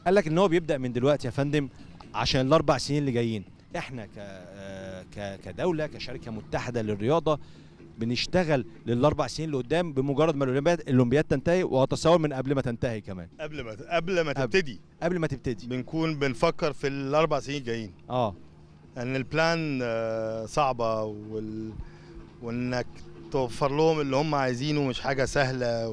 قال لك ان هو بيبدا من دلوقتي يا فندم عشان الاربع سنين اللي جايين احنا ك آه، ك كدوله كشركه متحده للرياضه بنشتغل للاربع سنين اللي قدام بمجرد ما الاولمبياد الاولمبياد تنتهي واتصور من قبل ما تنتهي كمان قبل ما قبل ما قبل. تبتدي قبل ما تبتدي بنكون بنفكر في الاربع سنين الجايين اه ان البلان آه، صعبه وال... وانك توفر لهم اللي هم عايزينه مش حاجه سهله و...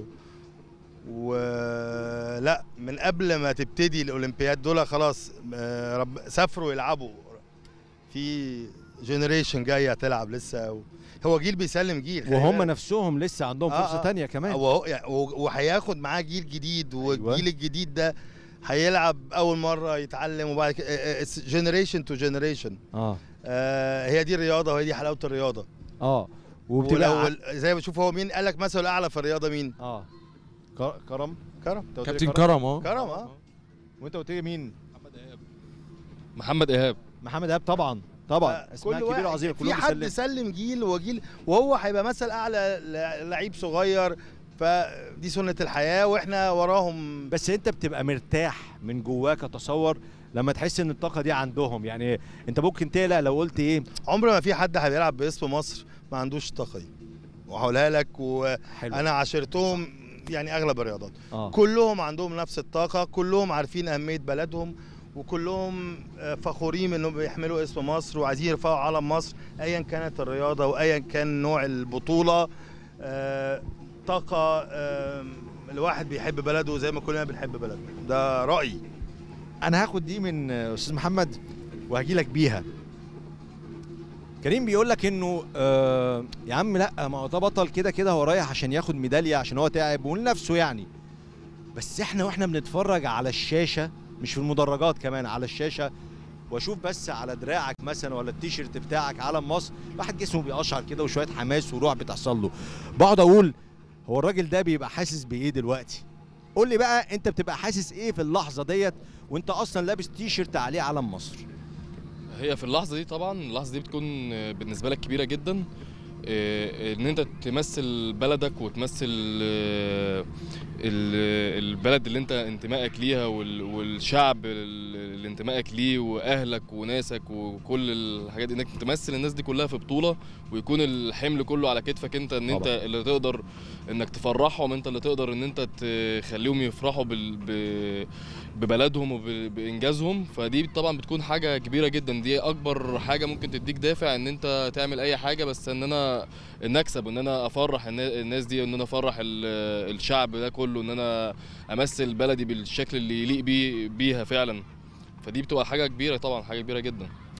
ولا من قبل ما تبتدي الاولمبياد دول خلاص آه، رب... سافروا يلعبوا في جنريشن جايه تلعب لسه و... هو جيل بيسلم جيل خلي وهم بالك. نفسهم لسه عندهم آه، فرصه آه. تانية كمان وهو يعني و- وهياخد معاه جيل جديد والجيل الجديد ده هيلعب اول مره يتعلم وبعد كده جنريشن تو جنريشن اه هي دي الرياضه وهي دي حلاوه الرياضه اه ولو وبتبقى ال- زي ما بشوف هو مين قال لك مثلا الاعلى في الرياضه مين اه كر- كرم كرم أنت قلت لي كابتن كرم اه كرم اه وانت قلت لي مين محمد ايهاب محمد ايهاب طبعا طبعا اسماء كل كبيره واحد- وعظيمه في كلهم حد بيسلموا. سلم جيل وجيل وهو هيبقى مثل اعلى ل- لعيب صغير فدي سنه الحياه واحنا وراهم بس انت بتبقى مرتاح من جواك اتصور لما تحس ان الطاقه دي عندهم يعني انت ممكن تقلق لو قلت ايه عمر ما في حد هيلعب باسم مصر ما عندوش الطاقه دي وهقولها لك وانا حلو عاشرتهم يعني اغلب الرياضات اه كلهم عندهم نفس الطاقه كلهم عارفين اهميه بلدهم وكلهم آه، فخورين انهم بيحملوا اسم مصر وعايزين يرفعوا علم مصر ايا كانت الرياضه وايا كان نوع البطوله آه، طاقه آه، الواحد بيحب بلده زي ما كلنا بنحب بلدنا ده رايي انا هاخد دي من استاذ محمد وهجي لك بيها كريم بيقول لك انه آه يا عم لا ما هو ده بطل كده كده هو رايح عشان ياخد ميداليه عشان هو تعب ولنفسه يعني بس احنا واحنا بنتفرج على الشاشه مش في المدرجات كمان على الشاشه واشوف بس على دراعك مثلا ولا التيشيرت بتاعك علم مصر الواحد جسمه بيقشعر كده وشويه حماس وروح بتحصل له بقعد اقول هو الراجل ده بيبقى حاسس بايه دلوقتي قول لي بقى انت بتبقى حاسس ايه في اللحظه ديت وانت اصلا لابس تيشيرت عليه علم مصر هي في اللحظه دي طبعا اللحظه دي بتكون آه، بالنسبه لك كبيره جدا آه، ان انت تمثل بلدك وتمثل آه، ال- البلد اللي انت انتمائك ليها وال- والشعب ال- اللي انتمائك ليه واهلك وناسك وكل الحاجات دي انك تمثل الناس دي كلها في بطوله ويكون الحمل كله على كتفك انت ان انت طبعا. اللي تقدر انك تفرحهم انت اللي تقدر ان انت تخليهم يفرحوا بال ب- ببلدهم وبانجازهم فدي طبعا بتكون حاجه كبيره جدا دي اكبر حاجه ممكن تديك دافع ان انت تعمل اي حاجه بس ان انا ان اكسب ان انا افرح النا- الناس دي ان انا افرح ال- الشعب ده كله ان انا امثل بلدي بالشكل اللي يليق بيه بيها فعلا فدي بتبقى حاجه كبيره طبعا حاجه كبيره جدا